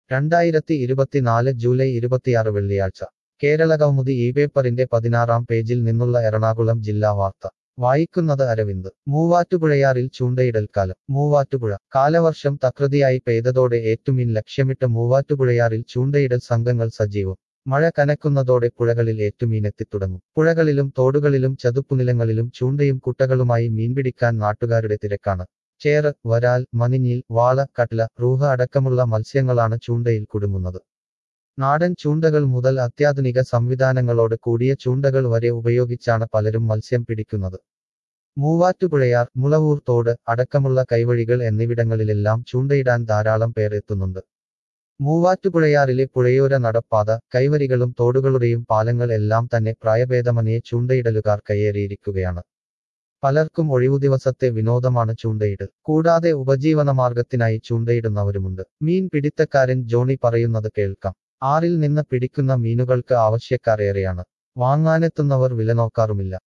രണ്ടായിരത്തി ഇരുപത്തിനാല് ജൂലൈ ഇരുപത്തിയാറ് വെള്ളിയാഴ്ച കേരള കൗമുദി ഈ പേപ്പറിന്റെ പതിനാറാം പേജിൽ നിന്നുള്ള എറണാകുളം ജില്ലാ വാർത്ത വായിക്കുന്നത് അരവിന്ദ് മൂവാറ്റുപുഴയാറിൽ ചൂണ്ടയിടൽക്കാലം മൂവാറ്റുപുഴ കാലവർഷം തകൃതിയായി പെയ്തതോടെ ഏറ്റുമീൻ ലക്ഷ്യമിട്ട് മൂവാറ്റുപുഴയാറിൽ ചൂണ്ടയിടൽ സംഘങ്ങൾ സജീവം മഴ കനക്കുന്നതോടെ പുഴകളിൽ ഏറ്റുമീനെത്തിത്തുടങ്ങും പുഴകളിലും തോടുകളിലും ചതുപ്പുനിലങ്ങളിലും ചൂണ്ടയും കുട്ടകളുമായി മീൻപിടിക്കാൻ നാട്ടുകാരുടെ തിരക്കാണ് ചേറ് വരാൽ മനിഞ്ഞിൽ വാള കട്ല റൂഹ അടക്കമുള്ള മത്സ്യങ്ങളാണ് ചൂണ്ടയിൽ കുടുങ്ങുന്നത് നാടൻ ചൂണ്ടകൾ മുതൽ അത്യാധുനിക സംവിധാനങ്ങളോട് കൂടിയ ചൂണ്ടകൾ വരെ ഉപയോഗിച്ചാണ് പലരും മത്സ്യം പിടിക്കുന്നത് മൂവാറ്റുപുഴയാർ മുളവൂർ തോട് അടക്കമുള്ള കൈവഴികൾ എന്നിവിടങ്ങളിലെല്ലാം ചൂണ്ടയിടാൻ ധാരാളം പേർ എത്തുന്നുണ്ട് മൂവാറ്റുപുഴയാറിലെ പുഴയോര നടപ്പാത കൈവരികളും തോടുകളുടെയും പാലങ്ങൾ എല്ലാം തന്നെ പ്രായഭേദമന്യേ ചൂണ്ടയിടലുകാർ കയ്യേറിയിരിക്കുകയാണ് പലർക്കും ഒഴിവു ദിവസത്തെ വിനോദമാണ് ചൂണ്ടയിട് കൂടാതെ ഉപജീവനമാർഗത്തിനായി ചൂണ്ടയിടുന്നവരുമുണ്ട് മീൻ പിടിത്തക്കാരൻ ജോണി പറയുന്നത് കേൾക്കാം ആറിൽ നിന്ന് പിടിക്കുന്ന മീനുകൾക്ക് ആവശ്യക്കാർ ഏറെയാണ് വാങ്ങാനെത്തുന്നവർ വില നോക്കാറുമില്ല